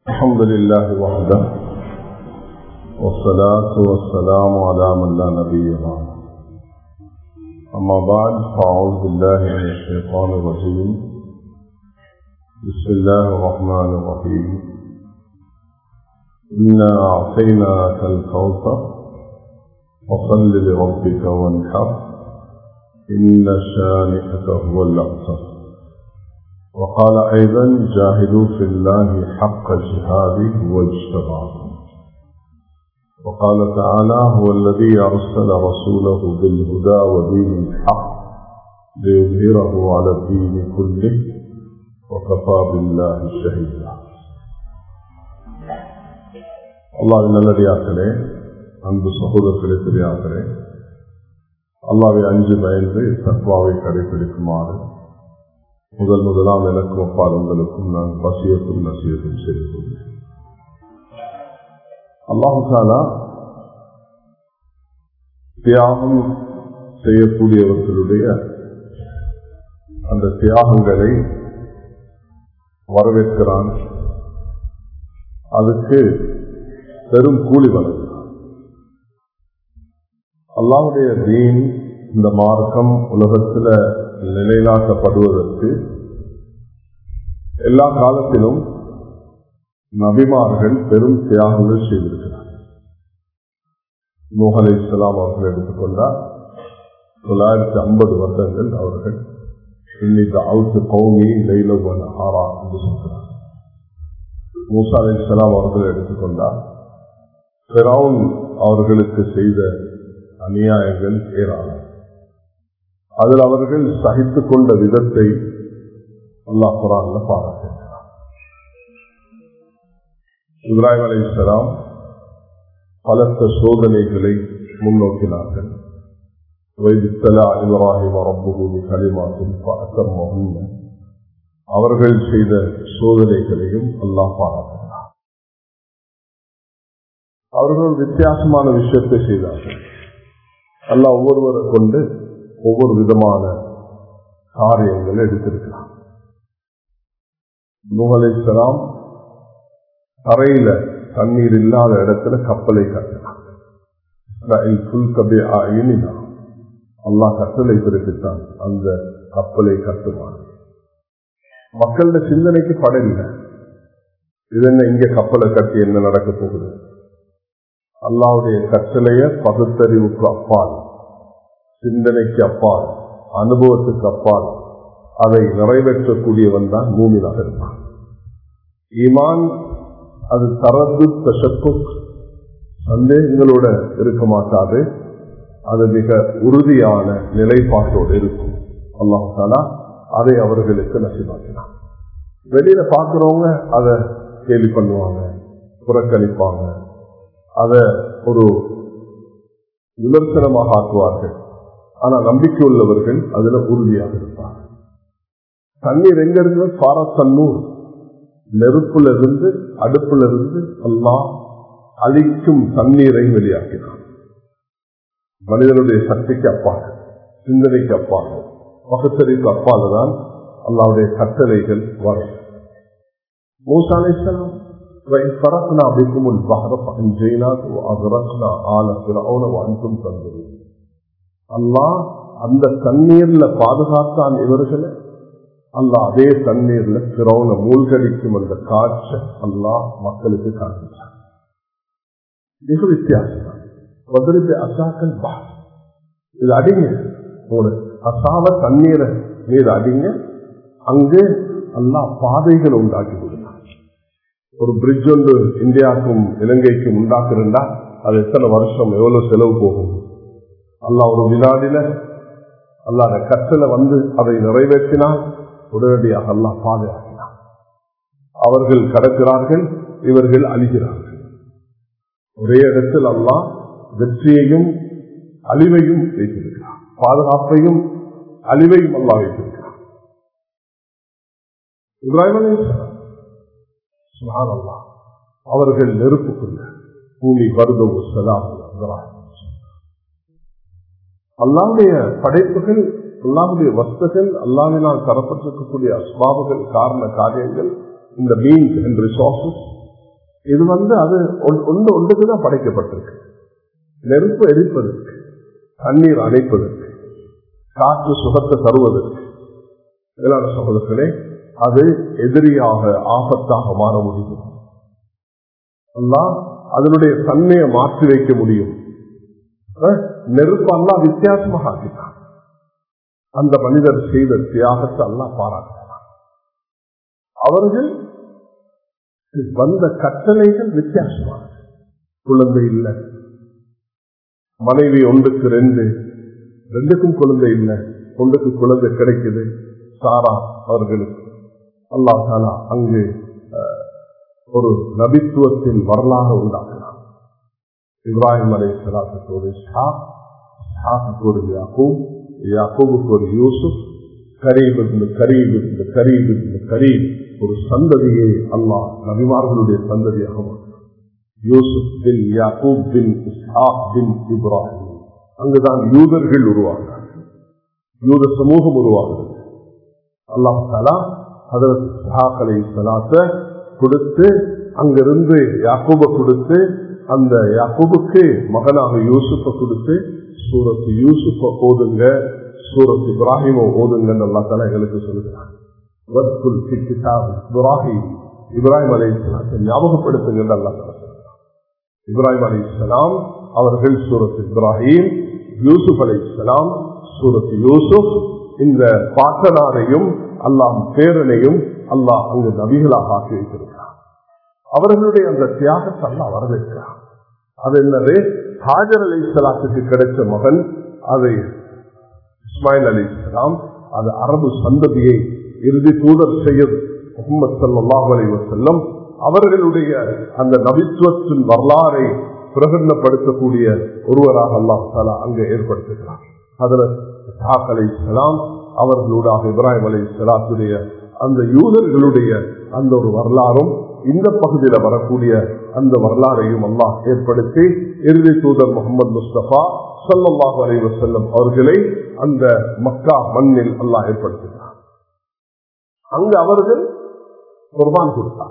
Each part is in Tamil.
الحمد لله وحده والصلاة والسلام على من لا نبي بعده أما بعد فأعوذ بالله من الشيطان الرجيم بسم الله الرحمن الرحيم إنا أعطيناك الكوثر فصل لربك وانحر إن شانئك هو الأبتر وقال أيضا جاهدوا في الله حق جهاده واجتباكم وقال تعالى هو الذي أرسل رسوله بالهدى ودين الحق ليظهره على الدين كله وكفى بالله شهيدا அல்லாவின் நல்லடியாக்களே அன்பு சகோதரர்களே பெரியார்களே அல்லாவை அஞ்சு பயந்து தத்வாவை கடைபிடிக்குமாறு முதல் முதலாம் எனக்கும் அப்பால் உங்களுக்கும் நான் பசியத்தும் நசியத்தும் செய்து கொள்கிறேன் அல்லாஹாலா தியாகம் செய்யக்கூடியவர்களுடைய அந்த தியாகங்களை வரவேற்கிறான் அதுக்கு பெரும் கூலி வழங்குகிறான் அல்லாவுடைய தீன் இந்த மார்க்கம் உலகத்தில் நிலைநாட்டப்படுவதற்கு எல்லா காலத்திலும் நபிமார்கள் பெரும் தியாகங்கள் செய்திருக்கிறார் நூஹலை இஸ்லாம் அவர்கள் எடுத்துக்கொண்டார் தொள்ளாயிரத்தி ஐம்பது வருடங்கள் அவர்கள் இன்னைக்கு அவுத்து கௌமி லைலவன் ஆரா என்று சொல்கிறார் மூசா அலி இஸ்லாம் அவர்கள் எடுத்துக்கொண்டார் பெரவுன் அவர்களுக்கு செய்த அநியாயங்கள் ஏராளம் அதில் அவர்கள் சகித்துக் கொண்ட விதத்தை அல்லா குரான்ல பாராட்டுகிறார் இப்ராஹிம் அலி இஸ்லாம் பலத்த சோதனைகளை முன்னோக்கினார்கள் வைதித்தலா இப்ராஹிம் ரப்புகூமி கலிமாத்தின் அவர்கள் செய்த சோதனைகளையும் அல்லாஹ் பாராட்டுகிறார் அவர்கள் வித்தியாசமான விஷயத்தை செய்தார்கள் அல்லாஹ் ஒவ்வொருவரை கொண்டு ஒவ்வொரு விதமான காரியங்களை எடுத்திருக்கிறார் நூகலைசலாம் தரையில தண்ணீர் இல்லாத இடத்துல கப்பலை கட்டினார் அல்லாஹ் கட்டளை பிறப்பித்தான் அந்த கப்பலை கட்டுவான் மக்களோட சிந்தனைக்கு படவில்லை இது என்ன இங்க கப்பலை கட்டி என்ன நடக்க போகுது அல்லாவுடைய கட்டளைய பகுத்தறிவுக்கு அப்பால் சிந்தனைக்கு அப்பால் அனுபவத்துக்கு அப்பால் அதை நிறைவேற்றக்கூடியவன் தான் மூமினாக இருப்பான் ஈமான் அது தரது தசப்பு சந்தேகங்களோட இருக்க மாட்டாது அது மிக உறுதியான நிலைப்பாட்டோடு இருக்கும் அல்லாஹாலா அதை அவர்களுக்கு நசிவாக்கினான் வெளியில பாக்குறவங்க அதை கேள்வி பண்ணுவாங்க புறக்கணிப்பாங்க அதை ஒரு விமர்சனமாக ஆக்குவார்கள் ஆனா நம்பிக்கை உள்ளவர்கள் அதுல உறுதியாக இருப்பார்கள் தண்ணீர் எங்க இருந்து பாரா தண்ணூர் நெருப்புல இருந்து அடுப்புல இருந்து எல்லாம் அழிக்கும் தண்ணீரை வெளியாக்கினான் மனிதனுடைய சக்திக்கு அப்பாக சிந்தனைக்கு அப்பாக பகுத்தறிவுக்கு அப்பால தான் அல்லாவுடைய கட்டளைகள் வரும் மூசாலேசனம் فرقنا بكم البحر فانجيناك واغرقنا آل فرعون وانتم تنظرون அல்லாஹ் அந்த தண்ணீர்ல பாதுகாத்தான் இவர்களை அல்லாஹ் அதே தண்ணீர்ல பிறவுன மூழ்கடிக்கும் அந்த காட்ச அல்லாஹ் மக்களுக்கு காண்பிச்சார் மிக வித்தியாசம் பதிலுக்கு அசாக்கள் பா இது அடிங்க ஒரு அசாவ தண்ணீரை மீது அடிங்க அங்கே அல்லாஹ் பாதைகள் உண்டாக்கி கொடுத்தார் ஒரு பிரிட்ஜ் ஒன்று இந்தியாவுக்கும் இலங்கைக்கும் உண்டாக்குறா அது எத்தனை வருஷம் எவ்வளவு செலவு போகும் அல்லா ஒரு வினாடில அல்லாத கற்றல வந்து அதை நிறைவேற்றினால் உடனடியாக அல்லா பாதுகாக்கிறார் அவர்கள் கடக்கிறார்கள் இவர்கள் அழிகிறார்கள் ஒரே இடத்தில் அல்லா வெற்றியையும் அழிவையும் வைத்திருக்கிறார் பாதுகாப்பையும் அழிவையும் அல்லா வைத்திருக்கிறார் இப்ராஹிம் அவர்கள் நெருப்புக்குள்ள பூமி வருதோ சலாம் அல்லாவுடைய படைப்புகள் அல்லாவுடைய வஸ்துகள் அல்லாவினால் தரப்பட்டிருக்கக்கூடிய அஸ்பாபுகள் காரண காரியங்கள் இந்த மீன்ஸ் அண்ட் ரிசோர்சஸ் இது வந்து அது ஒன்- ஒன்று ஒன்றுக்குதான் படைக்கப்பட்டிருக்கு நெருப்பு எரிப்பதற்கு தண்ணீர் அணைப்பதற்கு காற்று சுகத்தை தருவதற்கு மேலான சகோதரர்களே அது எதிரியாக ஆபத்தாக மாற முடியும் அல்லாஹ் அதனுடைய தன்மையை மாற்றி வைக்க முடியும் அஹ், நெருப்பு அல்லா வித்தியாசமாக ஆக்கிட்டான் அந்த மனிதர் செய்த தியாகத்தை அல்லாஹ் பாராட்டினான் அவர்கள் வந்த கட்டளைகள் வித்தியாசமானது குழந்தை இல்லை மனைவி ஒன்றுக்கு ரெண்டு ரெண்டுக்கும் குழந்தை இல்லை ஒன்றுக்கு குழந்தை கிடைக்குது சாரா அவர்களுக்கு அல்லாஹ் தாலா அங்கு அஹ், ஒரு நபித்துவத்தின் வரலாறு உண்டாக்கலாம் இப்ராஹிம் அலை சலாத்துக்கு ஒரு ஷாப் ஷாப்புக்கு ஒரு யாக்கூப் யாக்கூபுக்கு ஒரு யூசுப் கரீப் இருந்து கரீப் இருந்து கரீப் இருந்து கரீப் ஒரு சந்ததியை அல்லாஹ் நபிமார்களுடைய சந்ததியாக மாற்றினார். யூசுப் பின் யாக்கூப் பின் இஸ்ஹாக் பின் இப்ராஹிம் அங்குதான் யூதர்கள் உருவாகிறார்கள் யூத சமூகம் உருவாகிறது அல்லாஹ் தாலா ஹதரத் இஸ்ஹாக் அலை சலாத்தை கொடுத்து அங்கிருந்து யாக்கூப கொடுத்து அந்த யாக்கூபுக்கு மகனாக யூசுப்ப கொடுத்து சூரத்து யூசுப்ப ஓதுங்க சூரத் இப்ராஹிம ஓதுங்கன்னு அல்லா தாலா எங்களுக்கு சொல்லுகிறான் வத்குல் ஃபி கிதாப் இப்ராஹிம் இப்ராஹிம் அலை சலாத்தை ஞாபகப்படுத்துங்க அல்லா தாலா சொல்லுகிறான் இப்ராஹிம் அலி இஸ்லாம் அவர்கள் சூரத் இப்ராஹிம் யூசுப் அலி இஸ்லாம் சூரத் யூசுப் இந்த பாட்டனாரையும் அல்லாம் பேரனையும் அல்லாஹ் அங்கு நபிகளாக ஆக்கி வைத்திருக்கிறார் அவர்களுடைய அந்த தியாகத்தை அல்லாஹ் வரவேற்கிறார் அது என்னது ஹாஜர் அலி இஸ்லாத்துக்கு கிடைச்ச மகன் அதை இஸ்மாயில் அலி இஸ்லாம் அது அரபு சந்ததியை இறுதி தூதர் செய்ய முகமது சல்லாஹ் அலி வசல்லம் அவர்களுடைய அந்த நபித்துவத்தின் வரலாறை பிரகடனப்படுத்தக்கூடிய ஒருவராக அல்லாஹ் தாலா அங்கு ஏற்படுத்துகிறார் அதில் இஸ்ஹாக் அலை இஸ்லாம் அவர்களூடாக இப்ராஹிம் அலை இஸ்லாத்துடைய அந்த யூதர்களுடைய அந்த ஒரு வரலாறும் இந்த பகுதியில வரக்கூடிய அந்த வரலாறையும் அல்லாஹ் ஏற்படுத்தி இறுதி தூதர் முகமது முஸ்தபா சல்லாஹூ அலை வசல்லம் அவர்களை அந்த மக்கா மண்ணில் அல்லாஹ் ஏற்படுத்தினார் அங்கு அவர்கள் குர்பான் கொடுத்தாங்க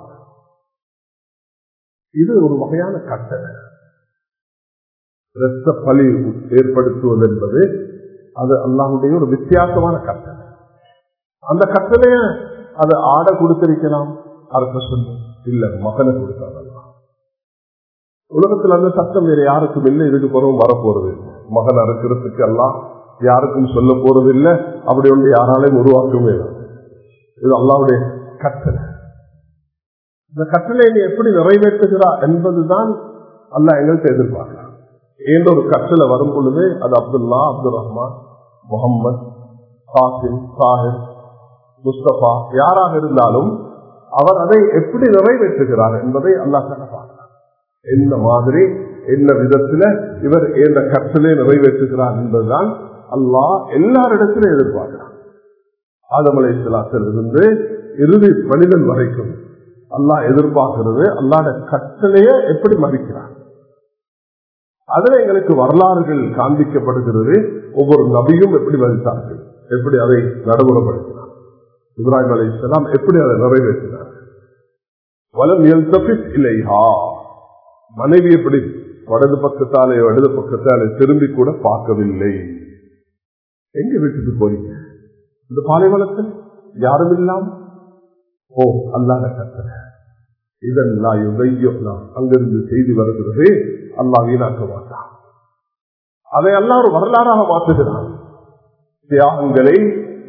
இது ஒரு வகையான கட்டளை இரத்த பலி ஏற்படுத்துவது என்பது அது அல்லாஹுடைய ஒரு வித்தியாசமான கட்டளை அந்த கட்டளைய அது ஆட கொடுத்திருக்கலாம் அரச சொல்லு இல்ல மகனை கொடுத்தாங்க உலகத்தில் அந்த சட்டம் வேற யாருக்கும் இல்லை இதுக்கு பிறகு வரப்போறது மகன் அறுக்கிறதுக்கு எல்லாம் யாருக்கும் சொல்ல போறது இல்லை அப்படி ஒன்று யாராலையும் உருவாக்கவே இல்லை இது அல்லாவுடைய கட்டளை இந்த கட்டளை நீ எப்படி நிறைவேற்றுகிறா என்பதுதான் அல்ல எங்கள்கிட்ட எதிர்பார்க்கலாம் ஏன் ஒரு கட்டளை வரும் பொழுது அது அப்துல்லா அப்துல் ரஹ்மான் முகம்மது காசிம் சாஹிப் முஸ்தபா யாராக இருந்தாலும் அவர் அதை எப்படி நிறைவேற்றுகிறார் என்பதை அல்லா பார்க்கிறார் எந்த மாதிரி என்ன விதத்துல இவர் இந்த கட்டளை நிறைவேற்றுகிறார் என்பதுதான் அல்லாஹ் எல்லாரிடத்திலும் எதிர்பார்க்கிறார் ஆதமலை இருந்து இறுதி மனிதன் வரைக்கும் அல்லாஹ் எதிர்பார்க்கிறது அல்லாட கட்டளைய எப்படி மதிக்கிறார் அதுல எங்களுக்கு வரலாறுகள் காண்பிக்கப்படுகிறது ஒவ்வொரு நபியும் எப்படி மதித்தார்கள் எப்படி அதை நடைமுறைப்படுத்தினார் இப்ராஹிம் அலி இஸ்லாம் எப்படி அதை நிறைவேற்றினார் வலம் இல்லையா மனைவி எப்படி வடது பக்கத்தாலே வடது பக்கத்தாலே திரும்பி கூட பார்க்கவில்லை எங்க வீட்டுக்கு போறீங்க இந்த பாலைவனத்தில் யாரும் இல்லாம ஓ அல்லாத கட்டளை இதெல்லாம் யுதையோலாம் அங்கிருந்து செய்தி வருகிறது அல்லா வீணாக்க மாட்டான் அதை எல்லாம் ஒரு வரலாறாக மாற்றுகிறான் தியாகங்களை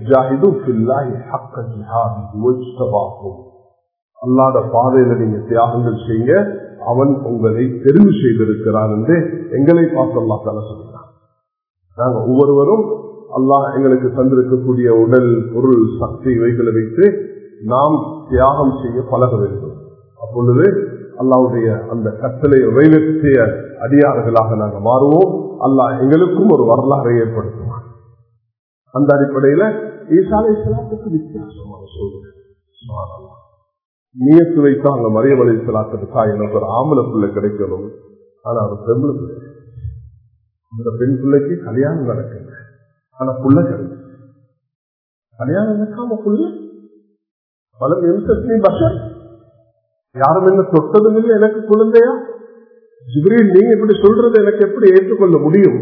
அல்லாத பாதையில நீங்க தியாகங்கள் செய்ய அவன் உங்களை தெரிவு செய்திருக்கிறான் என்று எங்களை பார்த்து அல்லா தலை சொல்கிறான் நாங்க ஒவ்வொருவரும் அல்லாஹ் எங்களுக்கு தந்திருக்கக்கூடிய உடல் பொருள் சக்தி இவைகளை வைத்து நாம் தியாகம் செய்ய பழக வேண்டும் அப்பொழுது அல்லாவுடைய அந்த கட்டளை நிறைவேற்றிய அடியார்களாக நாங்கள் மாறுவோம் அல்லாஹ் எங்களுக்கும் ஒரு வரலாறை ஏற்படுத்துவான் அந்த அடிப்படையில ஈசாலை சிலாத்துக்கு வித்தியாசமான சூழ்நிலை நீயத்து வைத்தா அங்க மரியமலை சிலாத்துக்கு எனக்கு ஒரு ஆம்பளை பிள்ளை கிடைக்கணும் ஆனா ஒரு பெண்பிள்ளை பிள்ளை அந்த பெண் பிள்ளைக்கு கல்யாணம் நடக்கல ஆனா புள்ள கிடைச்சு கல்யாணம் நடக்காம புள்ள பல நிமிஷத்துலையும் பஷர் யாரும் என்ன தொட்டதும் இல்லை எனக்கு குழந்தையா ஜிப்ரீல் நீங்க இப்படி சொல்றது எனக்கு எப்படி ஏற்றுக்கொள்ள முடியும்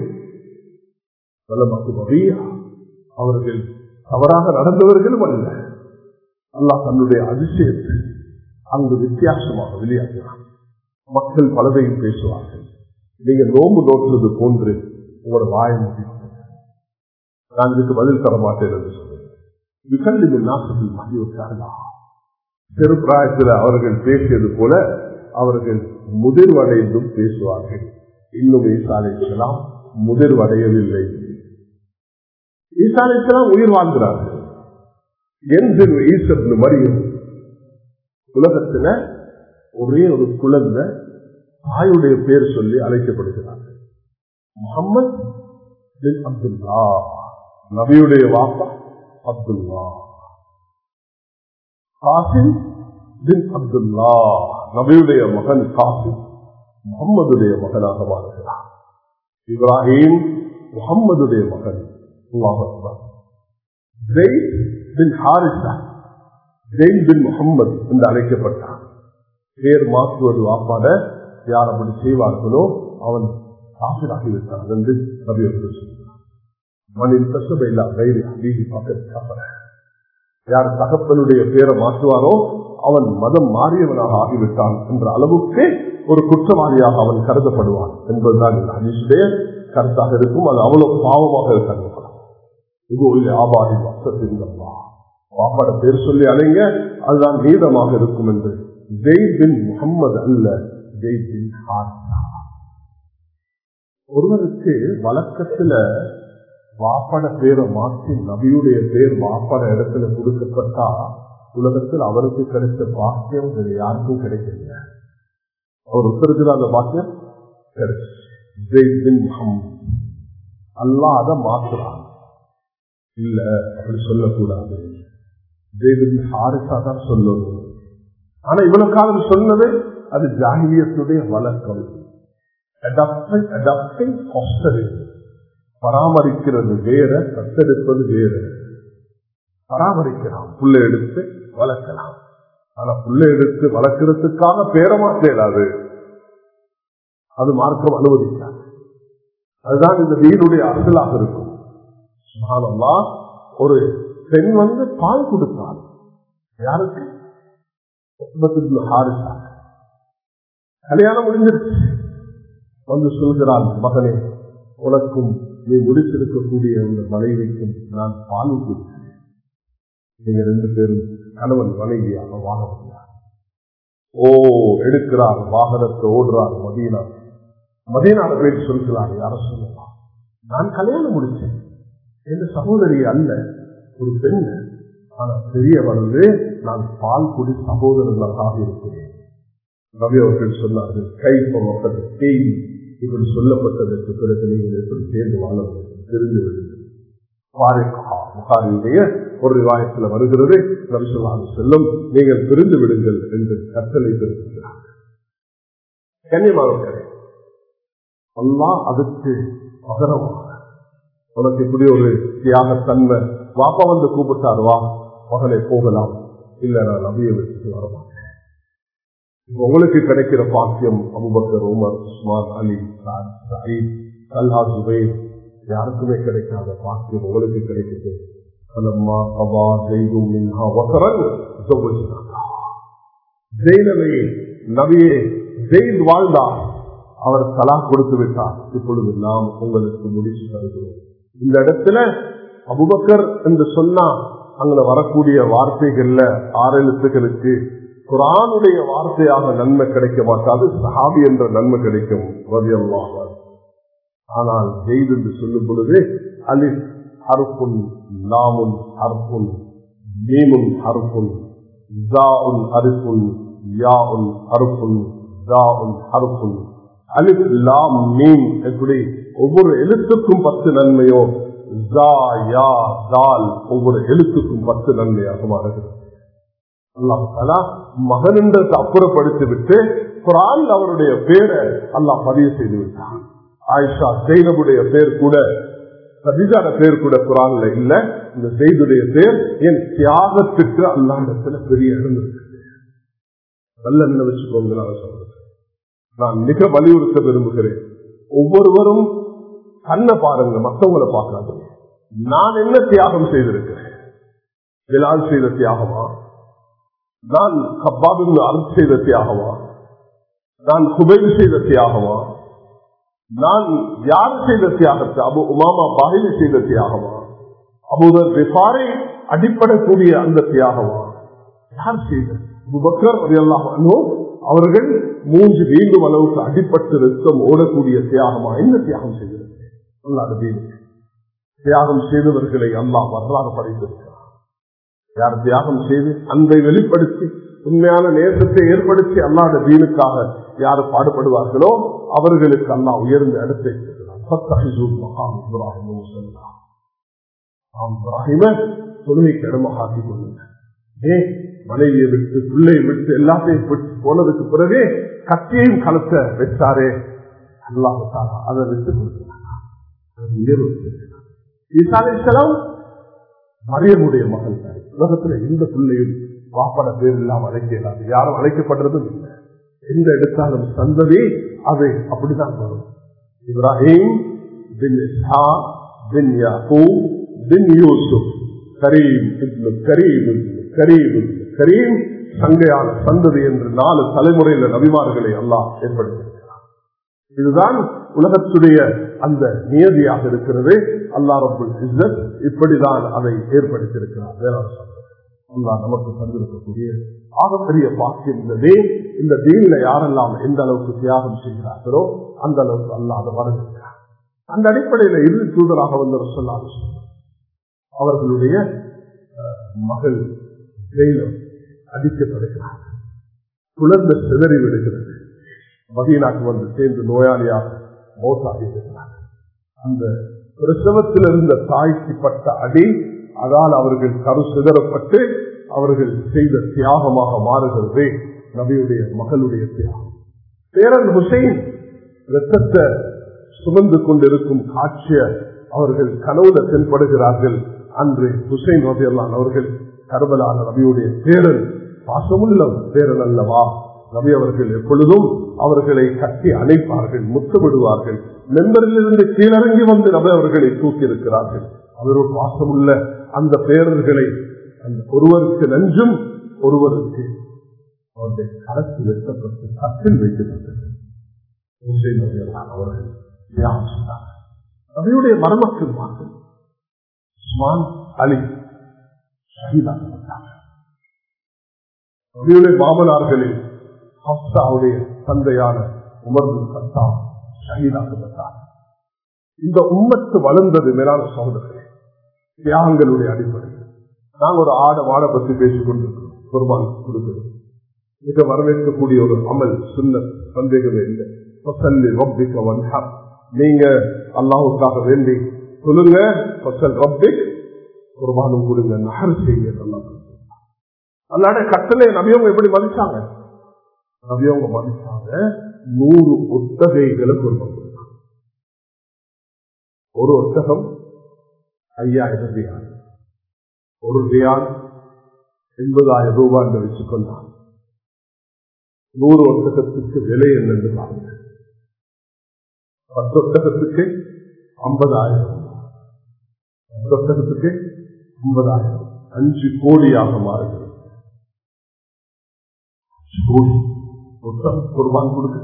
அவர்கள் தவறாக நடந்தவர்களும் அல்ல அல்லாஹ் தன்னுடைய அதிசயத்தை அங்கு வித்தியாசமாக வெளியாகிறான் மக்கள் பலதையும் பேசுவார்கள் நீங்க நோம்பு நோட்டுறது போன்று உங்களோட வாய முடியும் நான் இதுக்கு பதில் தர மாட்டேன் என்று சொல்லுவேன் நாசத்தில் மகிழ்ச்சார்களா சிறுபிராயத்தில் அவர்கள் பேசியது போல அவர்கள் முதிர்வடைந்தும் பேசுவார்கள் இன்னும் ஈசாலைக்கலாம் முதிர்வடையவில்லை ஈசாலைக்கலாம் உயிர் வாழ்கிறார்கள் என்று ஈசப்னு மரியம் உலகத்துல ஒரே ஒரு குழந்தை தாயுடைய பேர் சொல்லி அழைக்கப்படுகிறார்கள் முகமது பின் அப்துல்லா நபியுடைய வாப்பா அப்துல்லா காசிம் பின் அப்துல்லா நபியுடைய மகன் காசிம் முகம்மதுடைய மகனாக மாறுகிறார் இப்ராஹிம் முகம்மதுடைய மகன் பின் ஹாரிசா ஜெயின் பின் முகம்மது என்று அழைக்கப்பட்டார் பேர் மாற்றுவது வாப்பாட யார் அப்படி செய்வார்களோ அவன் காசிராகிவிட்டான் என்று நபியவர்கள் சொல்கிறார் மனித தசபையில்லா கைரி அபீதி பக்கத்து யார் தகப்பனுடைய பேரை மாற்றுவாரோ அவன் மதம் மாறியவனாக ஆகிவிட்டான் என்ற அளவுக்கு ஒரு குற்றவாளியாக அவன் கருதப்படுவான் என்பதுதான் இந்த ஹதீசுடைய கருத்தாக இருக்கும் அது அவ்வளவு பாவமாக கருதப்படும் இது ஆபாரி வசத்தின் பாப்பாட பேர் சொல்லி அலைங்க அதுதான் நீதமாக இருக்கும் என்று ஜெய் பின் முகம்மது அல்ல ஜெய் பின் ஒருவருக்கு வழக்கத்துல வாப்பட பேரை மாற்றி நபியுடைய பேர் வாப்பட இடத்துல கொடுக்கப்பட்டா உலகத்தில் அவருக்கு கிடைச்ச பாக்கியம் வேறு யாருக்கும் கிடைக்கல அவர் ஒருத்தருக்கு அந்த பாக்கியம் கிடைச்சு அல்லா அதை மாற்றுறான் இல்ல அப்படி சொல்லக்கூடாது தேவதின் ஹாரிசா தான் சொல்லணும் ஆனா இவ்வளவு காலம் சொன்னது அது ஜாகிரியத்துடைய வழக்கம் பராமரிக்கிறது வேற தத்தெடுப்பது வேற பராமரிக்கலாம் புள்ள எடுத்து வளர்க்கலாம் ஆனா புள்ள எடுத்து வளர்க்கறதுக்காக பேரமா தேடாது அது மார்க்கம் அனுமதிக்காது அதுதான் இந்த வீடுடைய அசலாக இருக்கும் சுகானம்மா ஒரு பெண் வந்து பால் கொடுத்தாள் யாருக்கு ஹாரிசா கல்யாணம் முடிஞ்சிருச்சு வந்து சொல்கிறாள் மகனே உனக்கும் நீ முடித்திருக்கக்கூடிய உங்க மனைவிக்கும் நான் பால் ஊட்டிருக்கிறேன் நீங்க ரெண்டு பேரும் கணவன் மனைவியாக வாழ முடியாது ஓ எடுக்கிறார் வாகனத்தை ஓடுறார் மதீனா மதீனால போய் சொல்கிறார் யார சொல்லலாம் நான் கல்யாணம் முடிச்சேன் என் சகோதரி அல்ல ஒரு பெண் ஆனா தெரிய வந்து நான் பால் குடி சகோதரர்களாக இருக்கிறேன் ரவி அவர்கள் சொன்னார்கள் கைப்ப மக்கள் தேய் இப்படி சொல்லப்பட்டதற்கு பிறகு நீங்கள் எப்படி சேர்ந்து வாழ தெரிந்து விடுங்கள் புகாரியுடைய ஒரு விவாயத்தில் வருகிறது ரவிசல்லாது செல்லும் நீங்கள் பிரிந்து விடுங்கள் என்று கட்டளை பெறுகிறார் கண்ணியமானவர்களே அல்லா அதுக்கு பகரமாக உனக்கு இப்படி ஒரு தியாகத்தன்மை வாப்பா வந்து கூப்பிட்டார் வா மகனை போகலாம் இல்ல நான் நபியை வச்சுட்டு வரமாட்டேன் உங்களுக்கு கிடைக்கிற பாக்கியம் Abu Bakr Umar Usman Ali Saeed கல்ஹா சுபேர் யாருக்குமே கிடைக்காத பாக்கியம் உங்களுக்கு கிடைக்குது அலம்மா அபா ஜெய்தும் மின்ஹா வசரன் ஜெயினவை நபியே ஜெயித் வாழ்ந்தார் அவர் தலா கொடுத்து விட்டார் இப்பொழுது நாம் உங்களுக்கு முடிச்சு தருகிறோம் இந்த இடத்துல அபுபக்கர் என்று சொன்னா அங்க வரக்கூடிய வார்த்தைகள்ல ஆறெழுத்துகளுக்கு குரானுடைய வார்த்தையாக நன்மை கிடைக்க மாட்டாது சஹாபி என்ற நன்மை கிடைக்கும் ரவியல்லாக ஆனால் ஜெயித் என்று சொல்லும் பொழுது அலிப் ஹர்புன் லாமுன் ஹர்புன் மீமுன் ஹர்புன் ஜாஉன் அரிப்புன் யாஉன் ஹர்புன் ஜாஉன் ஹர்புன் அலிப் லாம் மீம் எப்படி ஒவ்வொரு எழுத்துக்கும் பத்து நன்மையோ ஜா யா தால் ஒவ்வொரு எழுத்துக்கும் பத்து நன்மையாக மாறுகிறது அல்லாஹாலா மகன் என்றதை அப்புறப்படுத்தி விட்டு குரான் அவருடைய பேரை அல்லாஹ் பதிவு செய்து விட்டான் ஆயிஷா ஜெயினபுடைய பேர் கூட சதிஜான பேர் கூட குரான்ல இல்ல இந்த செய்துடைய பேர் என் தியாகத்துக்கு அல்லாண்டத்துல பெரிய இடம் இருக்குது நல்ல நினைச்சுக்கோங்க நான் சொல்றேன் நான் மிக வலியுறுத்த விரும்புகிறேன் ஒவ்வொருவரும் கண்ணை பாருங்க மற்றவங்களை பார்க்காதீங்க நான் என்ன தியாகம் செய்திருக்கிறேன் விலால் செய்த தியாகமா நான் கப்பாபின் அருள் செய்த தியாகமா நான் குபைல் செய்த தியாகமா நான் யார் செய்த தியாகத்தை அபு உமாமா பாகிலி செய்த தியாகமா அபுதர் விபாரை அடிப்படக்கூடிய அந்த தியாகமா யார் செய்த அபுபக்கர் எல்லாம் அவர்கள் மூன்று வீண்டும் அளவுக்கு அடிப்பட்டு ரத்தம் ஓடக்கூடிய தியாகமா என்ன தியாகம் செய்திருக்கிறேன் அல்லாத தீனுக்கு தியாகம் செய்தவர்களை அல்லாஹ் வரலாறு படைத்திருக்கிறார் யார் தியாகம் செய்து அன்பை வெளிப்படுத்தி உண்மையான நேசத்தை ஏற்படுத்தி அல்லாத தீனுக்காக யார் பாடுபடுவார்களோ அவர்களுக்கு அல்லா உயர்ந்த இடத்தை தொழுகைக்கு இடமாக ஆக்கிக் கொள்ளுங்க ஏ மனைவியை விட்டு பிள்ளையை விட்டு எல்லாத்தையும் விட்டு போனதுக்கு பிறகு கத்தியையும் கலத்த வச்சாரே அல்லாஹால அதை விட்டு கொடுக்கிறார் மரியமுடைய மகள் தான் உலகத்துல எந்த பிள்ளையும் வாப்பட பேர் இல்லாம அழைக்கிறாங்க யாரும் அழைக்கப்படுறதும் இல்லை எந்த எடுத்தாலும் சந்ததி அது அப்படிதான் வரும் இப்ராஹிம் பின் இஸ்ஹா பின் யாக்கூப் பின் யூசுப் கரீம் இப்னு கரீம் இப்னு கரீம் இப்னு கரீம் சங்கையான சந்ததி என்று நாலு தலைமுறையில நபிமார்களை அல்லாஹ் ஏற்படுத்தியிருக்கிறார் இதுதான் உலகத்துடைய அந்த நியதியாக இருக்கிறது அல்லா ரபுல் இஸ்ஸத் இப்படிதான் அதை ஏற்படுத்தியிருக்கிறார் வேளாண் அல்லா நமக்கு தந்திருக்கக்கூடிய ஆகப்பெரிய பாக்கியம் இந்த தீன் இந்த தீன்ல யாரெல்லாம் எந்த அளவுக்கு தியாகம் செய்கிறார்களோ அந்த அளவுக்கு அல்லா அதை வரவேற்கிறார் அந்த அடிப்படையில இறுதி தூதராக வந்தவர் சொல்லாது அவர்களுடைய மகள் ஜெயிலம் அடிக்கப்படுகிறார் குழந்தை சிதறி விடுகிறது மதீனாக்கு வந்து சேர்ந்து நோயாளியாக மோசாகி இருக்கிறார் அந்த பிரசவத்தில் இருந்த தாய்க்கு பட்ட அடி அதால் அவர்கள் கரு சிதறப்பட்டு அவர்கள் செய்த தியாகமாக மாறுகிறது நபியுடைய மகளுடைய தியாகம் பேரன் ஹுசைன் ரத்தத்தை சுமந்து கொண்டிருக்கும் காட்சிய அவர்கள் கனவுல தென்படுகிறார்கள் அன்று ஹுசைன் ரபியல்லான் அவர்கள் கர்பலான நபியுடைய பேரன் பாசமுள்ள பேரன் அல்லவா நபி அவர்கள் எப்பொழுதும் அவர்களை கட்டி அணைப்பார்கள் முத்தமிடுவார்கள் மெம்பரிலிருந்து கீழறங்கி வந்து நபி அவர்களை தூக்கி இருக்கிறார்கள் அவர் ஒரு பாசமுள்ள அந்த பேரர்களை அந்த ஒருவருக்கு நஞ்சும் ஒருவருக்கு அவருடைய கரத்து வெட்டப்பட்டு கத்தில் வைக்கப்பட்டது அவர்கள் தியாகம் செய்தார்கள் நபியுடைய மரமக்கள் மாற்றம் உஸ்மான் அலி ஷஹீதாக்கப்பட்டார்கள் நபியுடைய மாமனார்களில் ஹப்சாவுடைய தந்தையான உமர்ந்து கத்தா ஷஹீதாக்கப்பட்டார் இந்த உம்மத்து வளர்ந்தது மேலான சகோதரர்களே தியாகங்களுடைய அடிப்படையில் நாங்கள் ஒரு ஆட வாட பற்றி பேசிக் கொண்டிருக்கிறோம் குர்பான் கொடுக்கிறோம் மிக வரவேற்கக்கூடிய ஒரு அமல் சுண்ண சந்தேகமே இல்லை நீங்க அல்லாஹுக்காக வேண்டி சொல்லுங்க ரப்பிக் குர்பானும் கொடுங்க நகர் செய்யுங்க அல்லாட கட்டளை நபியவங்க எப்படி மதிச்சாங்க நபியவங்க மதிச்சாங்க நூறு ஒத்தகைகளை குர்பான் கொடுத்தாங்க ஒரு ஒத்தகம் ஐயாயிரம் ரியால் ஒரு ரியால் எண்பதாயிரம் ரூபாய் என்று வச்சுக்கொண்டான் நூறு ஒத்தகத்துக்கு விலை என்னென்று பாருங்க பத்து ஒத்தகத்துக்கு ஐம்பதாயிரம் பத்து ஒத்தகத்துக்கு ஐம்பதாயிரம் அஞ்சு கோடியாக மாறுகிறது கோடி ஒத்தகம் குர்பான் கொடுக்க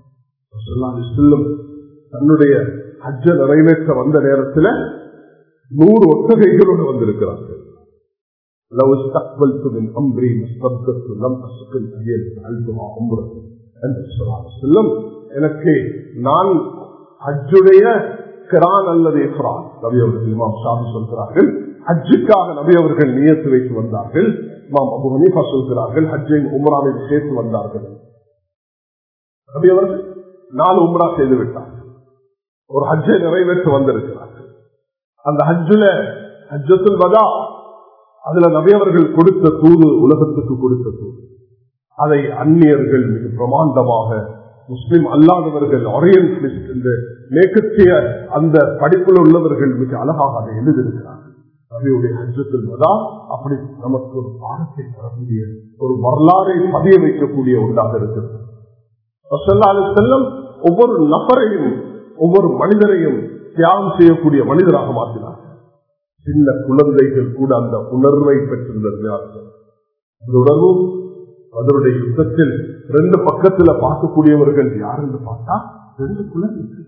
தன்னுடைய அஜ நிறைவேற்ற வந்த நேரத்தில் நூறு ஒத்தகைகளோடு வந்திருக்கிறார்கள் لو استقبلت من امري ما استبدلت لم استقل اجل فعلتها عمره என்று சொல்லம் எனக்கு நான் ஹஜ்ஜுடைய கிரான் அல்லது இஃப்ரான் நபி அவர்கள் இமாம் ஷாபி சொல்கிறார்கள் ஹஜ்ஜுக்காக நபி அவர்கள் நியத்து வைத்து வந்தார்கள் இமாம் அபு ஹனீஃபா சொல்கிறார்கள் ஹஜ்ஜை உம்ராவை சேர்த்து வந்தார்கள் நபி அவர்கள் நாலு உம்ரா செய்து விட்டார்கள் ஒரு ஹஜ்ஜை நிறைவேற்ற வந்திருக்கிறார்கள் அந்த ஹஜ்ஜுல ஹஜ்ஜத்துல் வதா அதுல நபியவர்கள் கொடுத்த தூது உலகத்துக்கு கொடுத்த தூது அதை அந்நியர்கள் மிக பிரமாண்டமாக முஸ்லிம் அல்லாதவர்கள் ஒரியன்டலிஸ்ட் இந்த மேற்கத்திய அந்த படிப்புல உள்ளவர்கள் மிக அழகாக அதை எழுதியிருக்கிறார்கள் நபியுடைய ஹஜ்ஜத்தில் வதா அப்படி நமக்கு ஒரு பாடத்தை தரக்கூடிய ஒரு வரலாறை பதிய வைக்கக்கூடிய ஒன்றாக இருக்கிறது செல்லம் ஒவ்வொரு நபரையும் ஒவ்வொரு மனிதரையும் தியாகம் செய்யக்கூடிய மனிதராக மாற்றினார் சின்ன குழந்தைகள் கூட அந்த உணர்வை பெற்றிருந்தார்கள் அந்த உணர்வு அதனுடைய யுத்தத்தில் ரெண்டு பக்கத்துல பார்க்கக்கூடியவர்கள் யார் என்று பார்த்தா ரெண்டு குழந்தைகள்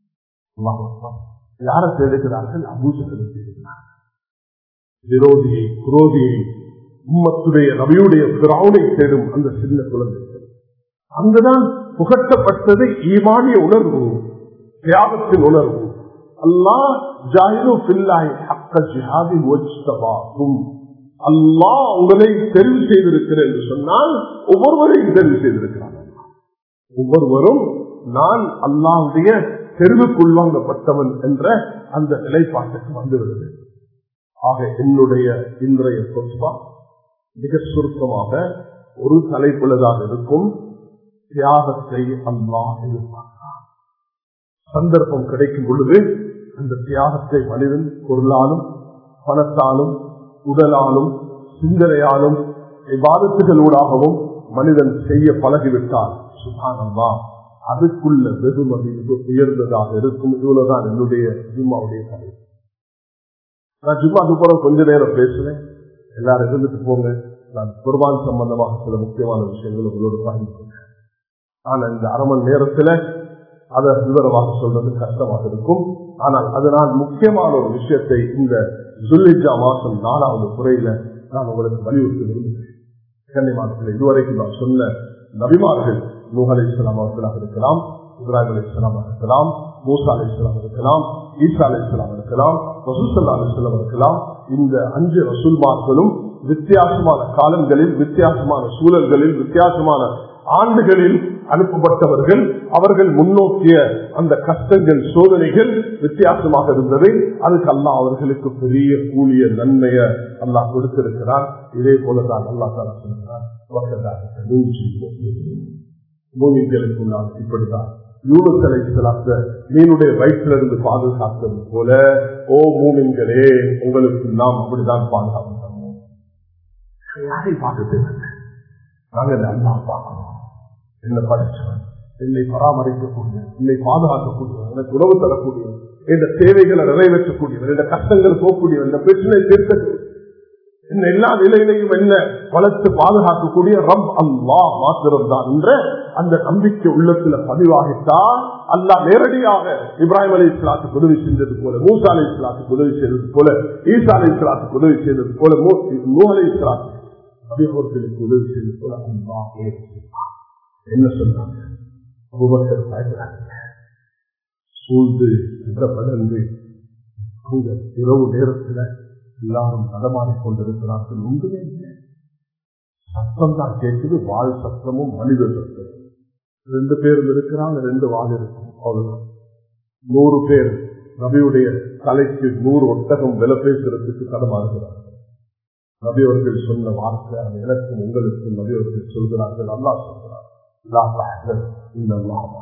யாரை தேடுகிறார்கள் அபூசனை தேடுகிறார்கள் விரோதியை குரோதியை உம்மத்துடைய நபியுடைய பிராவுனை தேடும் அந்த சின்ன குழந்தைகள் அங்குதான் புகட்டப்பட்டது ஈமானிய உணர்வு தியாகத்தின் உணர்வு அல்லா ஜாயிரு பில்லாய் ஹக்க ஜிஹாதி ஒச்சபாகும் அல்லா உங்களை தெரிவு செய்திருக்கிறேன் என்று சொன்னால் ஒவ்வொருவரையும் தெரிவு செய்திருக்கிறார் ஒவ்வொருவரும் நான் அல்லாவுடைய தெரிவுக்குள்வாங்கப்பட்டவன் என்ற அந்த நிலைப்பாட்டுக்கு வந்துவிடுது ஆக என்னுடைய இன்றைய சொற்பா மிக சுருக்கமாக ஒரு தலைப்புள்ளதாக இருக்கும் தியாகத்தை அல்லா எதிர்பார்க்கிறார் சந்தர்ப்பம் கிடைக்கும் பொழுது அந்த தியாகத்தை மனிதன் பொருளாலும் பணத்தாலும் உடலாலும் சிந்தனையாலும் விவாதத்துகளூடாகவும் மனிதன் செய்ய பழகிவிட்டால் சுகானந்தா அதுக்குள்ள வெகுமதி மிக உயர்ந்ததாக இருக்கும் இவ்வளவுதான் என்னுடைய ஜும்மாவுடைய கதை நான் ஜும்மாக்கு போற கொஞ்ச நேரம் பேசுவேன் எல்லாரும் இருந்துட்டு போங்க நான் குர்பான் சம்பந்தமாக சில முக்கியமான விஷயங்கள் உங்களோடு பகிர்ந்து ஆனா இந்த அரை மணி நேரத்துல அதை விவரமாக சொல்றது கஷ்டமாக இருக்கும் ஆனால் அதனால் முக்கியமான ஒரு விஷயத்தை இந்த ஜுல்லிஜா மாசம் நாலாவது துறையில நான் உங்களுக்கு வலியுறுத்த விரும்புகிறேன் கன்னிமாசத்தில் இதுவரைக்கும் நான் சொன்ன நபிமார்கள் நூஹ் அலி இஸ்லாம் அவர்களாக இருக்கலாம் இப்ராஹிம் அலி இஸ்லாம் இருக்கலாம் மூசா அலி இஸ்லாம் இருக்கலாம் ஈசா அலி இஸ்லாம் இருக்கலாம் ரசூசல்லா அலி இஸ்லாம் இருக்கலாம் இந்த அஞ்சு ரசூல்மார்களும் வித்தியாசமான காலங்களில் வித்தியாசமான சூழல்களில் வித்தியாசமான ஆண்டுகளில் அனுப்பப்பட்டவர்கள் அவர்கள் முன்னோக்கிய அந்த கஷ்டங்கள் சோதனைகள் வித்தியாசமாக இருந்தது அதுக்கு அல்லா அவர்களுக்கு பெரிய கூலிய நன்மைய அல்லாஹ் கொடுத்திருக்கிறார் இதே போலதான் அல்லா தாலா சொல்கிறார் மூமிகளுக்குள்ளால் இப்படிதான் யூனசலை சிலாத்த மீனுடைய வயிற்றிலிருந்து பாதுகாத்தது போல ஓ மூமின்களே உங்களுக்கு நாம் அப்படிதான் பாதுகாப்பு தருவோம் யாரை பார்த்து நாங்கள் அல்லா பார்க்கணும் என்ன படிச்சவன் என்னை பராமரிக்கக்கூடியவன் என்னை பாதுகாக்கக்கூடியவன் எனக்கு உணவு தரக்கூடியவன் என்ற தேவைகளை நிறைவேற்றக்கூடியவன் என்ற கஷ்டங்கள் போகக்கூடியவன் இந்த பிரச்சனை தீர்க்க என்ன எல்லா நிலையிலையும் என்ன வளர்த்து பாதுகாக்கக்கூடிய ரப் அல்லா மாத்திரம் தான் என்ற அந்த நம்பிக்கை உள்ளத்துல பதிவாகிட்டால் அல்லா நேரடியாக இப்ராஹிம் அலி இஸ்லாத்துக்கு உதவி செய்தது போல மூசா அலி இஸ்லாத்துக்கு உதவி செய்தது போல ஈசா அலி இஸ்லாத்துக்கு உதவி செய்தது போல நூ அலி இஸ்லாத்து அபிபர்களுக்கு உதவி செய்தது போல அல்லா என்ன சொன்னாங்க அபுபக்கர் பயப்படாதீங்க சூழ்ந்து படர்ந்து அங்க இரவு நேரத்துல எல்லாரும் நடமாடிக் கொண்டிருக்கிறார்கள் ஒன்றுமே இல்லை சத்தம் தான் கேட்குது வாழ் சத்தமும் மனித சத்தமும் ரெண்டு பேரும் இருக்கிறாங்க ரெண்டு வாழ் இருக்கும் அவ்வளவுதான் நூறு பேர் நபியுடைய தலைக்கு நூறு ஒட்டகம் விலை பேசுறதுக்கு தடமாறுகிறார்கள் நபி அவர்கள் சொன்ன வார்த்தை அது எனக்கும் உங்களுக்கும் நபி அவர்கள் சொல்கிறார்கள் அல்லா சொல்கிறார் இந்த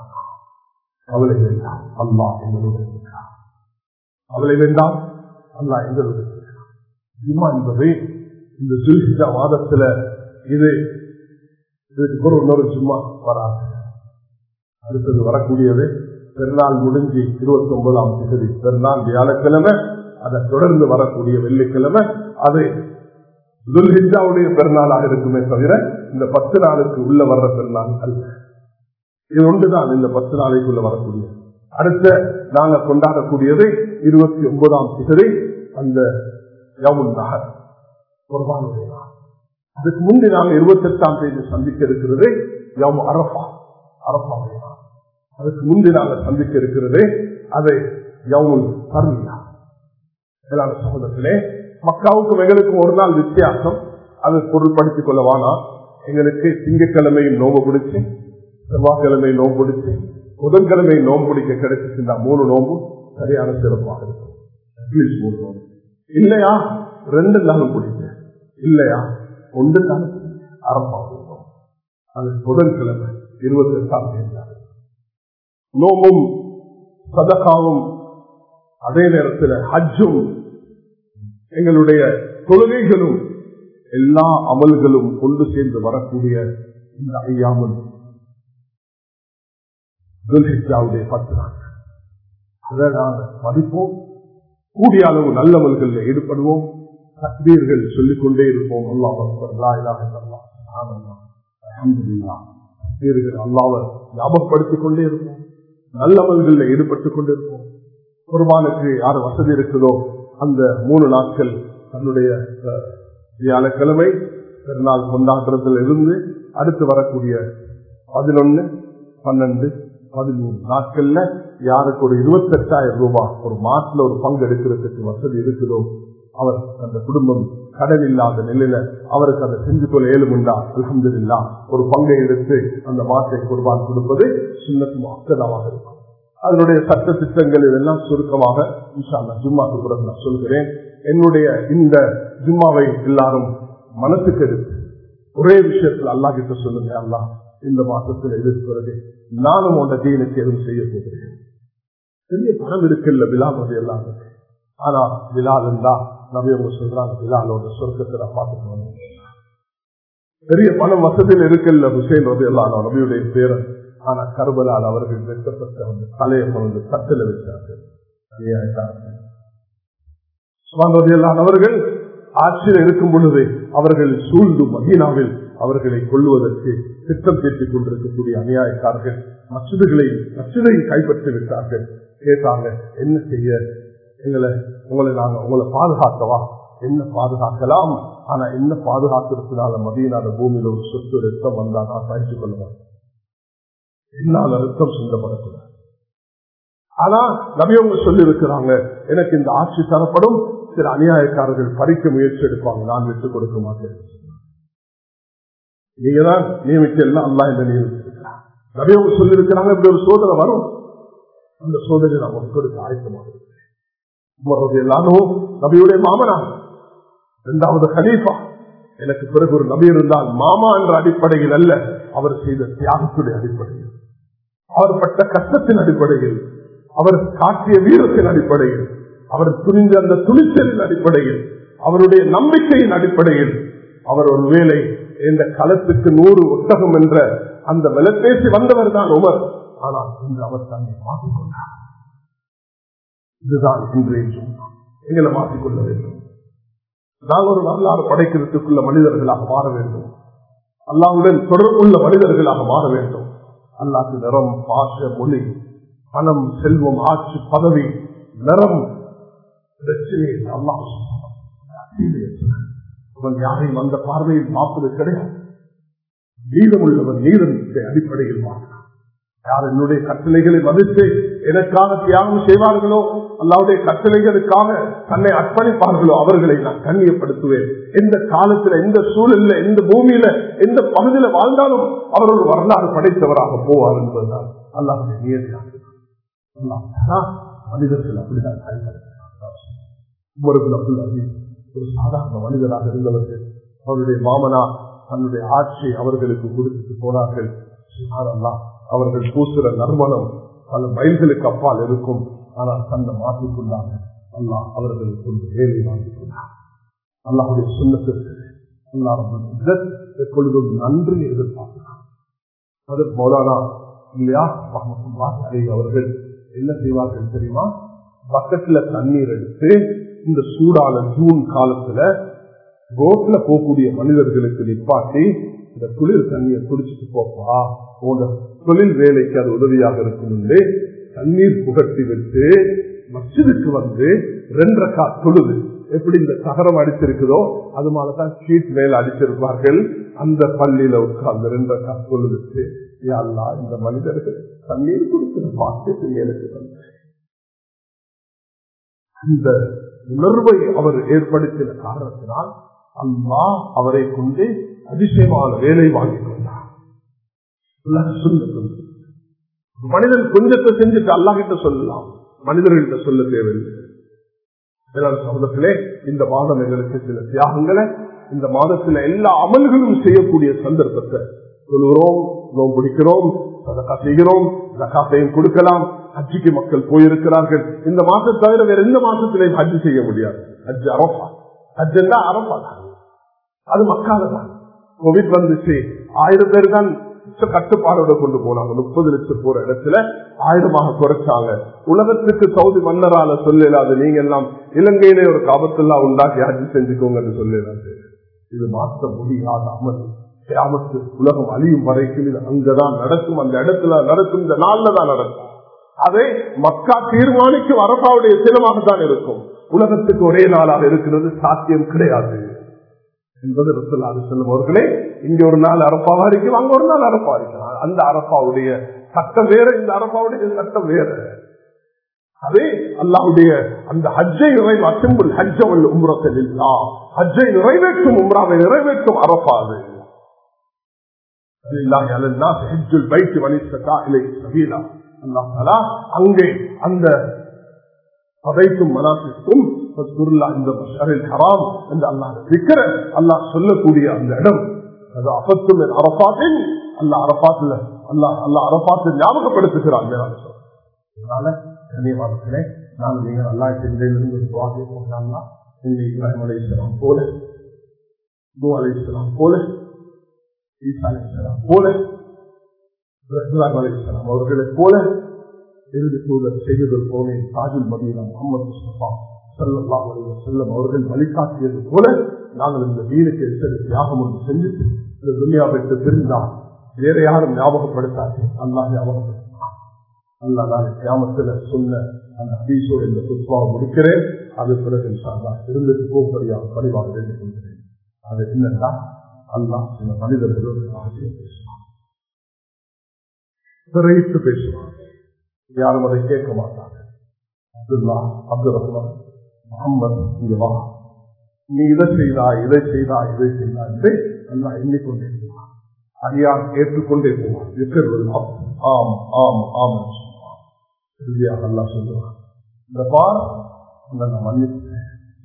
கவலை வேண்டாம் அல்லா எங்களுடன் இருக்கிறார் கவலை வேண்டாம் அல்லா எங்களுடன் இருக்கிறார் ஜும்மா என்பது இந்த சுல்ஹிஜா மாதத்துல இது இதுக்கு ஒரு இன்னொரு ஜும்மா வராது அடுத்தது வரக்கூடியது பெருநாள் முடிஞ்சு இருபத்தி ஒன்பதாம் தேதி பெருநாள் வியாழக்கிழமை அதை தொடர்ந்து வரக்கூடிய வெள்ளிக்கிழமை அது துல்ஹிஜாவுடைய பெருநாளாக இருக்குமே தவிர இந்த பத்து நாளுக்கு உள்ள வர்ற பெருநாள் அல்ல இது ஒன்றுதான் இந்த பத்து நாளைக்குள்ள வரக்கூடிய அடுத்த நாங்க கொண்டாடக்கூடியது இருபத்தி ஒன்பதாம் திகதி அந்த யமுன் நகர் குர்பானுடைய நாள் அதுக்கு முந்தி நாங்க இருபத்தி எட்டாம் தேதி சந்திக்க இருக்கிறது யமு அரபா அரபாவுடைய நாள் அதுக்கு முந்தி நாங்க சந்திக்க இருக்கிறது அதை யமுன் கர்மியா மேலான சமூகத்திலே மக்காவுக்கும் எங்களுக்கும் ஒரு நாள் வித்தியாசம் அது பொருள்படுத்திக் கொள்ளவானா எங்களுக்கு திங்கக்கிழமையும் நோம்பு பிடிச்சு செவ்வாய்க்கிழமை நோம்பு பிடிச்சு புதன்கிழமை நோம்பு பிடிக்க கிடைச்சிருந்தா மூணு நோம்பு சரியான சிறப்பாக இருக்கும் அட்லீஸ்ட் மூணு நோம்பு இல்லையா ரெண்டு நாளும் பிடிக்க இல்லையா ஒன்று நாள் அரப்பாக இருக்கும் அது புதன்கிழமை இருபத்தி எட்டாம் தேதி நோம்பும் சதகாவும் அதே நேரத்தில் ஹஜ்ஜும் எங்களுடைய தொழுகைகளும் எல்லா அமல்களும் கொண்டு சேர்ந்து வரக்கூடிய இந்த ஐயாமல் துல்ஹிஜாவுடைய பத்து நாட்கள் அதை நாங்கள் மதிப்போம் கூடிய அளவு நல்லவர்களில் ஈடுபடுவோம் தக்பீர்கள் சொல்லிக் கொண்டே இருப்போம் அல்லாஹ் அக்பர், லா இலாஹ இல்லல்லாஹ், சுப்ஹானல்லாஹ், அல்ஹம்துலில்லாஹ். தக்பீர்கள் அல்லாவை ஞாபகப்படுத்திக் கொண்டே இருப்போம் நல்லவர்களில் ஈடுபட்டுக் கொண்டிருப்போம் குர்பானுக்கு யார் வசதி இருக்குதோ அந்த மூணு நாட்கள் தன்னுடைய அஹ், வியாழக்கிழமை பெருநாள் கொண்டாடுறதுல இருந்து அடுத்து வரக்கூடிய பதினொன்னு பன்னெண்டு பதிமூணு நாட்கள்ல யாருக்கு ஒரு இருபத்தெட்டாயிரம் ரூபாய் ஒரு மாசத்துல ஒரு பங்கு எடுக்கிறதுக்கு வசதி இருக்குதோ அவர் அந்த குடும்பம் கடன் இல்லாத நிலையில அவருக்கு அதை செஞ்சு கொள்ள ஏழுமுண்டா அலமதுல்லா ஒரு பங்கை எடுத்து அந்த மாட்டை குர்பான் கொடுப்பது சின்னத்தும் அக்கதாவாக இருக்கும் அதனுடைய சட்ட திட்டங்கள் இதெல்லாம் சுருக்கமாக இன்ஷால்லா ஜும்மாக்கு பிறகு நான் சொல்கிறேன் என்னுடைய இந்த ஜும்மாவை எல்லாரும் மனசுக்கு எடுத்து ஒரே விஷயத்தில் அல்லா கிட்ட சொல்லுங்க அல்லா இந்த மாசத்துல இருக்கிறது நானும் உண்ட தீனுக்கு எதுவும் செய்ய போகிறேன் பெரிய பணம் இருக்குல்ல பிலால் அது எல்லாம் இருக்கு. ஆனா பிலால் இருந்தா நபி அவங்க சொல்றாங்க பிலாலோட சொர்க்கத்தை நான் பார்த்துட்டு வந்தேன். பெரிய பணம் வசதியில் இருக்குல்ல ஹுசேன் ரவி எல்லாம் நபியுடைய பேரன் ஆனா கர்பலால் அவர்கள் வெட்டப்பட்ட வந்து தலையை கொண்டு தட்டில் வச்சார்கள் அநியாயக்காரர்கள். உஸ்மான் ரலியல்லாஹு அவர்கள் ஆட்சியில் இருக்கும் பொழுது அவர்கள் சூழ்ந்து மதீனாவில் அவர்களை கொள்ளுவதற்கு திட்டம் தீட்டிக் கொண்டிருக்கக்கூடிய அநியாயக்காரர்கள் மசிதுகளை மசிதை கைப்பற்றி விட்டார்கள் கேட்டாங்க என்ன செய்ய எங்களை உங்களை நாங்க உங்களை பாதுகாக்கவா என்ன பாதுகாக்கலாம் ஆனா என்ன பாதுகாக்கிறதுனால மதியனால பூமியில ஒரு சொத்து ரத்தம் வந்தா நான் சகித்துக் கொள்ளுவேன் என்னால ரத்தம் சிந்தப்படக்கூடாது ஆனா நபியவங்க சொல்லி இருக்கிறாங்க எனக்கு இந்த ஆட்சி தரப்படும் சில அநியாயக்காரர்கள் பறிக்க முயற்சி எடுப்பாங்க நான் விட்டுக் கொடுக்க மாட்டேன் நீங்க தான் நியமிக்க எல்லாம் அல்லா இந்த நியமிச்சிருக்கிறார் நபியவங்க சொல்லி இருக்கிறாங்க இப்படி ஒரு சோதனை வரும் அந்த சோதனை நான் கொடுக்க ஆயத்தமாக இருக்கிறேன் உமரது எல்லாரும் நபியுடைய மாமனா இரண்டாவது ஹலீஃபா எனக்கு பிறகு ஒரு நபி இருந்தால் மாமா என்ற அடிப்படையில் அல்ல அவர் செய்த தியாகத்துடைய அடிப்படையில் அவர் பட்ட கஷ்டத்தின் அடிப்படையில் அவர் காட்டிய வீரத்தின் அடிப்படையில் அவர் துணிந்த அந்த துணிச்சலின் அடிப்படையில் அவருடைய நம்பிக்கையின் அடிப்படையில் அவர் ஒரு வேலை இந்த களத்துக்கு நூறு ஒட்டகம் என்ற அந்த விலப்பேசி வந்தவர் தான் உமர் ஆனால் இன்று அவர் தன்னை மாற்றிக்கொண்டார் இதுதான் இன்றைய சும்மா எங்களை மாற்றிக்கொள்ள வேண்டும் நாங்கள் ஒரு வரலாறு படைக்கிறதுக்குள்ள மனிதர்களாக மாற வேண்டும் அல்லாவுடன் தொடர்புள்ள மனிதர்களாக மாற வேண்டும் அல்லாக்கு நிறம் பாச மொழி பணம் செல்வம் ஆட்சி பதவி நிறம் பிரச்சனை அல்லாஹ் அவன் யாரையும் அந்த பார்வையில் பார்ப்பது கிடையாது நீதமுள்ளவன் நீதத்தை அடிப்படையில் பார்க்கிறான் யார் என்னுடைய கட்டளைகளை மதித்து எனக்காக தியாகம் செய்வார்களோ அல்லாவுடைய கட்டளைகளுக்காக தன்னை அர்ப்பணிப்பார்களோ அவர்களை நான் கண்ணியப்படுத்துவேன் எந்த காலத்துல எந்த சூழல்ல எந்த பூமியில எந்த பகுதியில வாழ்ந்தாலும் அவர் ஒரு வரலாறு படைத்தவராக போவார் என்பதுதான் அல்லாவுடைய நியதியாக மனிதர்கள் அப்படிதான் பயன்படுத்துகிறார் ஒரு சாதாரண மனிதராக இருந்தவர்கள் அவருடைய மாமனா தன்னுடைய ஆட்சியை அவர்களுக்கு கொடுத்துட்டு போனார்கள் சுமாரல்லா அவர்கள் பூசுற நறுமணம் பல மைல்களுக்கு அப்பால் இருக்கும் ஆனால் தன்னை மாற்றிக்கொண்டாங்க அல்லாஹ் அவர்களுக்கு ஒரு வேலை வாங்கிக் கொண்டார் அல்லாஹுடைய சுண்ணத்திற்கு அல்லாஹ் எப்பொழுதும் நன்றி எதிர்பார்க்கிறார் அது மௌலானா இல்லையா அவர்கள் என்ன செய்வார்கள் தெரியுமா பக்கத்துல தண்ணீர் எடுத்து இந்த சூடான ஜூன் காலத்துல ரோட்ல போகக்கூடிய மனிதர்களுக்கு நிப்பாட்டி இந்த குளிர் தண்ணியை குடிச்சிட்டு போப்பா போன்ற தொழில் வேலைக்கு அது உதவியாக இருக்கும் என்று தண்ணீர் புகட்டி விட்டு மசிதுக்கு வந்து ரெண்டரை கா தொழுது எப்படி இந்த தகரம் அடிச்சிருக்குதோ அது மாதிரிதான் ஷீட் மேல அடிச்சிருப்பார்கள் அந்த பள்ளியில உட்கார்ந்து ரெண்டரை கா தொழுதுட்டு அல்லா இந்த மனிதர்கள் தண்ணீர் கொடுக்கிற பாக்கியத்தை எனக்கு தந்த அந்த உணர்வை அவர் ஏற்படுத்தின காரணத்தினால் அம்மா அவரை கொண்டு அதிசயமான வேலை வாங்கிக் கொண்டார் மனிதன் கொஞ்சத்தை செஞ்சுட்டு அல்லா கிட்ட சொல்லலாம் மனிதர்கள்ட்ட சொல்ல தேவையில்லை சமூகத்திலே இந்த மாதம் எங்களுக்கு சில தியாகங்களை இந்த மாதத்துல எல்லா அமல்களும் செய்யக்கூடிய சந்தர்ப்பத்தை சொல்லுகிறோம் நோம் பிடிக்கிறோம் சதக்கா செய்கிறோம் ஜக்காத்தையும் கொடுக்கலாம் ஹஜ்ஜிக்கு மக்கள் போயிருக்கிறார்கள் இந்த மாசம் தவிர வேற எந்த மாசத்திலையும் ஹஜ்ஜு செய்ய முடியாது ஹஜ் அரபா ஹஜ்ஜா அரபா தான் அது மக்கால தான் கோவிட் வந்துச்சு ஆயிரம் பேர் தான் கட்டுப்பாடோட கொண்டு போனாங்க முப்பது லட்சம் போற இடத்துல ஆயிரமாக குறைச்சாங்க உலகத்துக்கு சவுதி மன்னரால சொல்லலாது நீங்க எல்லாம் இலங்கையிலே ஒரு காபத்தெல்லாம் உண்டாக்கி ஹஜ் செஞ்சுக்கோங்கன்னு சொல்லலாது இது மாற்ற முடியாத அமல் கியாமத்து உலகம் அழியும் வரைக்கும் இது அங்கதான் நடக்கும் அந்த இடத்துல நடக்கும் இந்த நாள்ல தான் நடக்கும் அதை மக்கா தீர்மானிக்கும் அரபாவுடைய சிலமாகத்தான் இருக்கும் உலகத்துக்கு ஒரே நாளாக இருக்கிறது சாத்தியம் கிடையாது என்பது ரசல்லாது செல்லும் அவர்களே இங்க ஒரு நாள் அரப்பாவா இருக்கும் அங்க ஒரு நாள் அரப்பா இருக்கலாம் அந்த அரப்பாவுடைய சட்டம் வேற இந்த அரப்பாவுடைய சட்டம் வேற அதே அல்லாவுடைய அந்த ஹஜ்ஜை நிறைவு அசம்புல் ஹஜ்ஜவல் உம்ரத்தில் இல்லா ஹஜ்ஜை நிறைவேற்றும் உம்ராவை நிறைவேற்றும் அரப்பா அது அங்கே அந்த பதைக்கும் மனாசிக்கும் இந்த ஹராம் என்று அல்லாஹ் இருக்கிற அல்லாஹ் சொல்லக்கூடிய அந்த இடம் அது அபத்தும் அரபாத்தின் அல்ல அரபாத்துல அல்லாஹ் அல்லா அரபாத்தை ஞாபகப்படுத்துகிறான் அதனால கண்ணியமானே நான் நீங்கள் அல்லா சென்றிலிருந்து வாக்கி போகலாம்னா நீங்க இப்ராஹிம் அலி இஸ்லாம் போல நூ அலி இஸ்லாம் போல ஈசா அலி இஸ்லாம் போல இப்ராஹிம் அலி இஸ்லாம் அவர்களை போல இறுதி தூதர் செய்தல் போனே தாஜுல் மதீனா முகமது முஸ்தபா சல்லாஹ் செல்லம் அவர்கள் வழிகாட்டியது போல நாங்கள் இந்த வீணுக்கு எத்தனை தியாகம் ஒன்று செஞ்சுட்டு இந்த துனியா விட்டு பிரிந்தா வேற யாரும் ஞாபகப்படுத்தாது அல்லாஹ் ஞாபகப்படுத்தினான் அல்லா நான் கிராமத்துல சொன்ன அந்த ஹதீஸோடு இந்த புத்வாவை முடிக்கிறேன் அது பிறகு இன்ஷால்லா இருந்துட்டு போகும்படியாக பணிவாக வேண்டிக் கொள்கிறேன் அது என்னன்னா அல்லாஹ் சில மனிதர்களோடு ரகசியம் பேசுவான் திரையிட்டு பேசுவான் யாரும் அதை கேட்க மாட்டாங்க அப்துல்லா அப்துல் ரஹ்மான் முகம்மது இங்க வா நீ இதை செய்தா இதை செய்தா இதை செய்தா என்று எல்லாம் எண்ணிக்கொண்டே போவான் அடியார் ஏற்றுக்கொண்டே போவான் ஆம் ஆம் ஆம் இறுதியாக அல்லா சொல்லுவான் இந்த பார் நான் மன்னிப்பேன்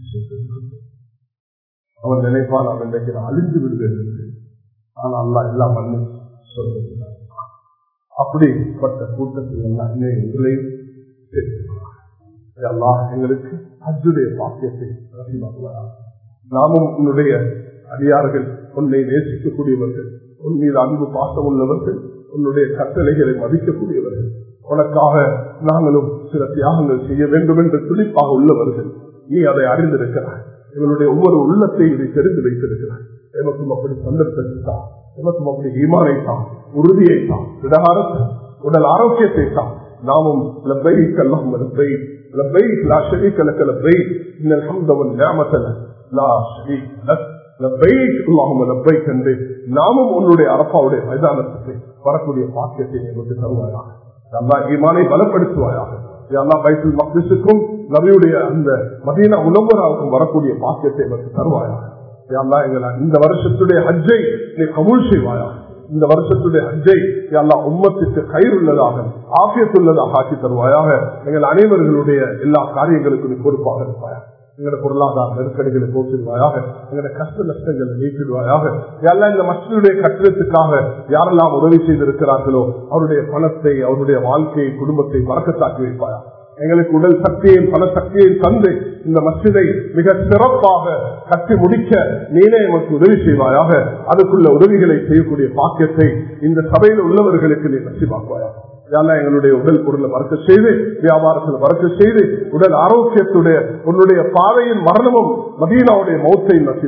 அவன் நினைப்பான் அவன் இன்றைக்கு நான் அழிந்து விடுவேன் என்று ஆனால் அல்லா எல்லாம் மன்னிச்சு சொல்லுகிறான் அப்படிப்பட்ட கூட்டத்தில் எல்லாம் எங்களையும் எல்லாம் எங்களுக்கு அஜுடைய பாக்கியத்தை நாமும் உன்னுடைய அடியார்கள் உன்னை நேசிக்கக்கூடியவர்கள் உன் மீது அன்பு பாசம் உள்ளவர்கள் உன்னுடைய கட்டளைகளை மதிக்கக்கூடியவர்கள் உனக்காக நாங்களும் சில தியாகங்கள் செய்ய வேண்டும் என்று துடிப்பாக உள்ளவர்கள் நீ அதை அறிந்திருக்கிறாய் எங்களுடைய ஒவ்வொரு உள்ளத்தை இதை தெரிந்து வைத்திருக்கிறாய் எமக்கும் அப்படி சந்தர்ப்பத்தை தான் எமக்கும் அப்படி ஈமானை தான் உறுதியை தான் திடகாரத்தை உடல் ஆரோக்கியத்தை தான் நாமும் لبيك اللهم لبيك لبيك لا شريك لك لبيك ان الحمد والنعمه لا شريك لك லபைக் اللهم லபைக் என்று நாமும் உன்னுடைய அரப்பாவுடைய மைதானத்துக்கு வரக்கூடிய பாக்கியத்தை எங்களுக்கு தருவாயாக அல்லா ஈமானை பலப்படுத்துவாயாக அல்லா பைசல் மக்திசுக்கும் நபியுடைய அந்த மதீனா உலம்பராவுக்கும் வரக்கூடிய பாக்கியத்தை எங்களுக்கு தருவாயாக அல்லா எங்களை இந்த வருஷத்துடைய ஹஜ்ஜை நீ கபூல் செய்வாயாக இந்த வருஷத்துடைய அஜை எல்லா உம்மத்துக்கு கயிறுள்ளதாக ஆபியத்துள்ளதாக ஆக்கி தருவாயாக எங்கள் அனைவர்களுடைய எல்லா காரியங்களுக்கும் நீ பொறுப்பாக இருப்பாயா எங்களோட பொருளாதார நெருக்கடிகளை போக்கிடுவாயாக எங்களோட கஷ்ட நஷ்டங்களை நீக்கிடுவாயாக எல்லாம் இந்த மக்களுடைய கட்டிடத்துக்காக யாரெல்லாம் உதவி செய்திருக்கிறார்களோ அவருடைய பணத்தை அவருடைய வாழ்க்கையை குடும்பத்தை வழக்கத்தாக்கி வைப்பாயா எங்களுக்கு உடல் சக்தியையும் பல சக்தியையும் தந்து இந்த மசிதை மிக சிறப்பாக கட்டி முடிக்க நீனே எமக்கு உதவி செய்வாயாக அதுக்குள்ள உதவிகளை செய்யக்கூடிய பாக்கியத்தை இந்த சபையில் உள்ளவர்களுக்கு நீ நசிவாக்குவாயாக இதெல்லாம் எங்களுடைய உடல் பொருளை மறக்க செய்து வியாபாரத்தில் மறக்க செய்து உடல் ஆரோக்கியத்துடைய உன்னுடைய பாதையின் மரணமும் மதீனாவுடைய மௌத்தை நசி